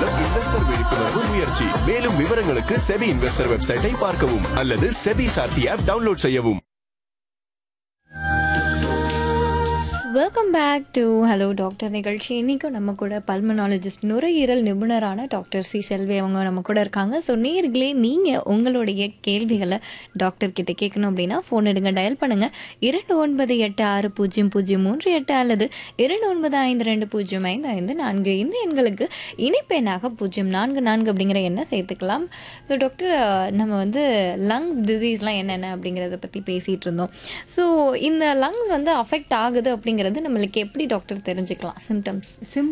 மூலம் இன்வெஸ்டர் விழிப்புணர்வு முயற்சி மேலும் விவரங்களுக்கு செபி இன்வெஸ்டர் வெப்சைட்டை பார்க்கவும் அல்லது செபி சாத்தி ஆப் டவுன்லோட் செய்யவும் welcome back to hello doctor நிகழ்ச்சி இன்றைக்கும் நம்ம கூட பல்மனாலஜிஸ்ட் நுரையீரல் நிபுணரான டாக்டர் சி செல்வி அவங்க நம்ம கூட இருக்காங்க ஸோ நேர்களே நீங்கள் உங்களுடைய கேள்விகளை டாக்டர் கிட்ட கேட்கணும் அப்படின்னா ஃபோன் எடுங்க டயல் பண்ணுங்கள் இரண்டு ஒன்பது எட்டு ஆறு பூஜ்ஜியம் பூஜ்ஜியம் மூன்று எட்டு அல்லது இரண்டு ஒன்பது ஐந்து ரெண்டு பூஜ்ஜியம் ஐந்து ஐந்து நான்கு இந்த எண்களுக்கு இணைப்பெண்ணாக பூஜ்ஜியம் நான்கு நான்கு அப்படிங்கிற எண்ணை சேர்த்துக்கலாம் ஸோ டாக்டர் நம்ம வந்து லங்ஸ் டிசீஸ்லாம் என்னென்ன அப்படிங்கிறத பற்றி பேசிகிட்டு இருந்தோம் ஸோ இந்த லங்ஸ் வந்து அஃபெக்ட் ஆகுது அப்படிங்கிறது நம்மளுக்கு எப்படி டாக்டர் தெரிஞ்சுக்கலாம் சிம்டம்ஸ் சிம்